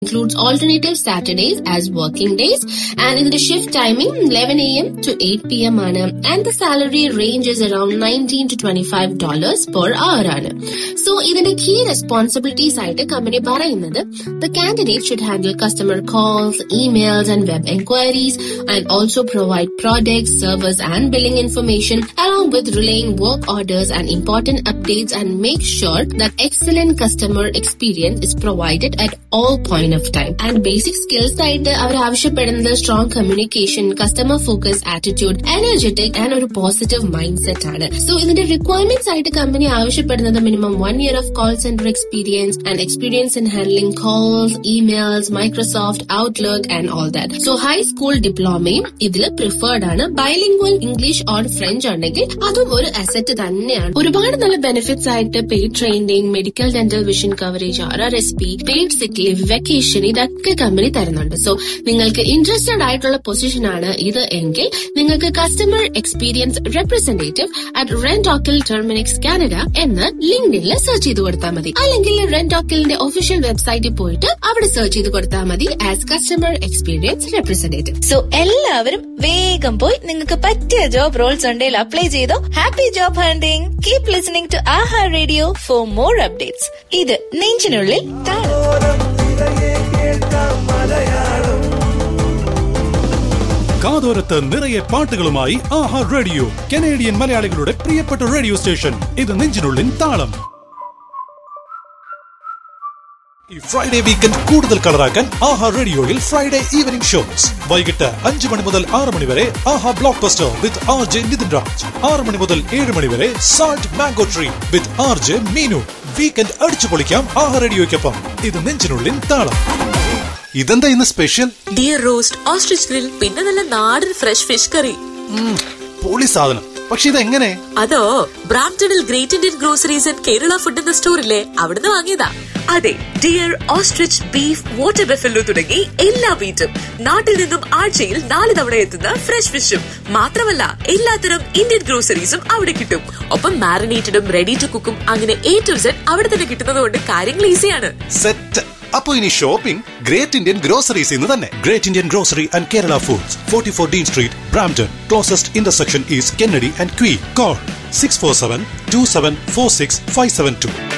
includes alternative Saturdays as working days and in the shift timing 11 a.m. to 8 p.m. ആണ് and the salary range is around 19 to 25 dollars per hour ആണ് so ഇതിന്റെ key responsibilities ആയിട്ട് company പറയുന്നത് the candidate should handle customer calls emails and web inquiries and also provide products service and billing information along with relaying work orders and important updates and make sure that excellent customer experience is provided at all point of time and basic skills ആയിട്ട് അവർ ആവശ്യപ്പെടുന്നത് strong communication customer focus attitude energetic and ഒരു പോസിറ്റീവ് മൈൻഡ് സെറ്റ് ആണ് so ഇതിന്റെ requirements ആയിട്ട് കമ്പനി ആവശ്യപ്പെടുന്നത് minimum one year of call centre experience and experience in handling calls emails Microsoft Outlook and all that so high school ഡിപ്ലോമയും ഇതിൽ പ്രിഫേർഡ് ആണ് ബൈലിംഗ്വൽ ഇംഗ്ലീഷ് ഓർ ഫ്രഞ്ച് ഉണ്ടെങ്കിൽ അതും ഒരു അസറ്റ് തന്നെയാണ് ഒരുപാട് നല്ല ബെനിഫിറ്റ്സ് ആയിട്ട് paid training medical dental vision coverage R R S P paid sick leave vacation ഇതൊക്കെ കമ്പനി തരുന്നുണ്ട് സോ നിങ്ങൾക്ക് ഇൻട്രസ്റ്റഡ് ആയിട്ടുള്ള പൊസിഷൻ ആണ് ഇത് എങ്കിൽ നിങ്ങൾക്ക് customer experience representative at Rentokil Terminix Canada എന്ന് ലിങ്ക്ഡിനിൽ സെർച്ച് ചെയ്ത് കൊടുത്താൽ മതി അല്ലെങ്കിൽ റെന്റോക്കിലിന്റെ ഒഫീഷ്യൽ വെബ്സൈറ്റിൽ പോയിട്ട് അവിടെ സെർച്ച് ചെയ്ത് കൊടുത്താൽ മതി as customer experience representative so എല്ലാവരും വേഗം പോയി നിങ്ങൾക്ക് പറ്റിയ ജോബ് റോൾസ് ഉണ്ടെങ്കിൽ അപ്ലൈ ചെയ്തോ happy job hunting keep listening to Aaha radio for more updates ഇത് നെഞ്ചിനുള്ളിൽ താളം കാതോരത്ത് നിറയെ പാട്ടുകളുമായി ആഹാ റേഡിയോ കനേഡിയൻ മലയാളികളുടെ പ്രിയപ്പെട്ട റേഡിയോ സ്റ്റേഷൻ ഇത് നെഞ്ചിനുള്ളിൻ താളം ഈ ഫ്രൈഡേ വീക്കെൻഡ് കൂടുതൽ കളറാക്കാൻ ആഹാ റേഡിയോയിൽ ഫ്രൈഡേ ഈവനിംഗ് ഷോസ് വൈകിട്ട് അഞ്ച് മണി മുതൽ ആറ് മണി വരെ Aaha blockbuster with R J Nithin Raj ആറ് മണി മുതൽ ഏഴ് മണി വരെ salt mango tree with R J Meenu weekend അടിച്ചു പൊളിക്കാം ആഹാ റേഡിയോയ്ക്കൊപ്പം ഇത് നെഞ്ചിനുള്ളിൻ താളം ഇതെന്താ ഇന്ന് special deer roast ostrich grill പിന്നെ നല്ല നാടൻ ഫ്രഷ് ഫിഷ് കറി പൊളി സാധനം പക്ഷെ ഇതെങ്ങനെ അതോ ബ്രാംപ്ടണിൽ great Indian groceries and Kerala food എന്ന സ്റ്റോറില്ലേ അവിടുന്ന് വാങ്ങിയതാ അതെ deer ostrich beef water buffalo തുടങ്ങി എല്ലാ മീറ്റും നാട്ടിൽ നിന്നും ആഴ്ചയിൽ നാല് തവണ എത്തുന്ന ഫ്രഷ് ഫിഷും മാത്രമല്ല എല്ലാത്തരം ഇന്ത്യൻ ഗ്രോസറീസും അവിടെ കിട്ടും ഒപ്പം മാരിനേറ്റഡും റെഡി ടു കുക്കും അങ്ങനെ എ ടു സെഡ് അവിടെ തന്നെ കിട്ടുന്നത് കൊണ്ട് കാര്യങ്ങൾ ഈസിയാണ് സെറ്റ് അപ്പൊ ഇനി ഷോപ്പിംഗ് ഗ്രേറ്റ് ഇന്ത്യൻ ഗ്രോസറീസ് ഇന്ന് തന്നെ great Indian grocery and Kerala foods forty four Dean street Brampton closest intersection is Kennedy and ക്വീ call six four seven two seven four six five seven to